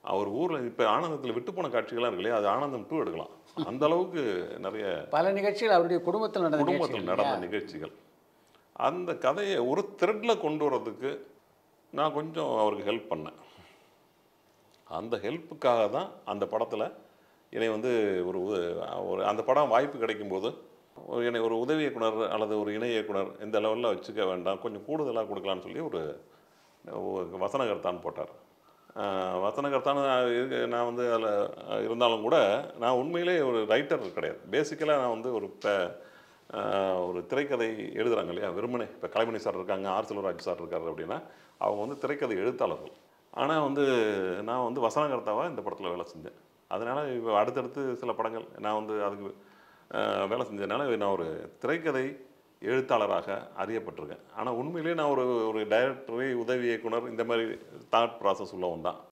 அவர் ஊரில் இப்போ ஆனந்தத்தில் விட்டு போன காட்சிகள்லாம் இருக்கு இல்லையா அது ஆனந்தம் டூ எடுக்கலாம் அந்த அளவுக்கு நிறைய பல நிகழ்ச்சிகள் அவருடைய குடும்பத்தில் நடந்த குடும்பத்தில் நிகழ்ச்சிகள் நடந்த இல்லையா? நிகழ்ச்சிகள் அந்த கதையை ஒரு த்ரெட்டில் கொண்டு வரதுக்கு நான் கொஞ்சம் அவருக்கு ஹெல்ப் பண்ணேன் அந்த ஹெல்ப்புக்காக தான் அந்த படத்தில் என்னை வந்து ஒரு உத- ஒரு அந்த படம் வாய்ப்பு கிடைக்கும்போது ஒரு என்னை ஒரு உதவி இயக்குனர் அல்லது ஒரு இணை இயக்குனர் இந்த லெவலில் வச்சுக்க வேண்டாம் கொஞ்சம் கூடுதலாக கொடுக்கலான்னு சொல்லி ஒரு ஒரு வசனகர்த்தான் போட்டார் ஆஹ் வசனகர்த்தான் நான் இருக்கு- நான் வந்து அதில் இருந்தாலும் கூட நான் உண்மையிலே ஒரு ரைட்டர் கிடையாது பேசிக்கலாக நான் வந்து ஒரு ப- ஆஹ் ஒரு திரைக்கதை எழுதுறாங்க இல்லையா வெறுமனே இப்போ கலைமணி சார் இருக்காங்க ஆர் செல்வராஜ் சார் இருக்காரு அப்படின்னா அவங்க வந்து திரைக்கதை எழுத்தாளர்கள் ஆனால் வந்து நான் வந்து வசனகர்த்தாவாக இந்த படத்தில் வேலை செஞ்சேன் அதனால் இப்போ அடுத்தடுத்து சில படங்கள் நான் வந்து அதுக்கு ஆஹ் வேலை செஞ்சதுனால நான் ஒரு திரைக்கதை எழுத்தாளராக அறியப்பட்டிருக்கேன் ஆனால் உண்மையிலேயே நான் ஒரு ஒரு டைரக்டரை உதவி இயக்குனர் இந்த மாதிரி தாட் ப்ராசஸ் உள்ளவன் தான்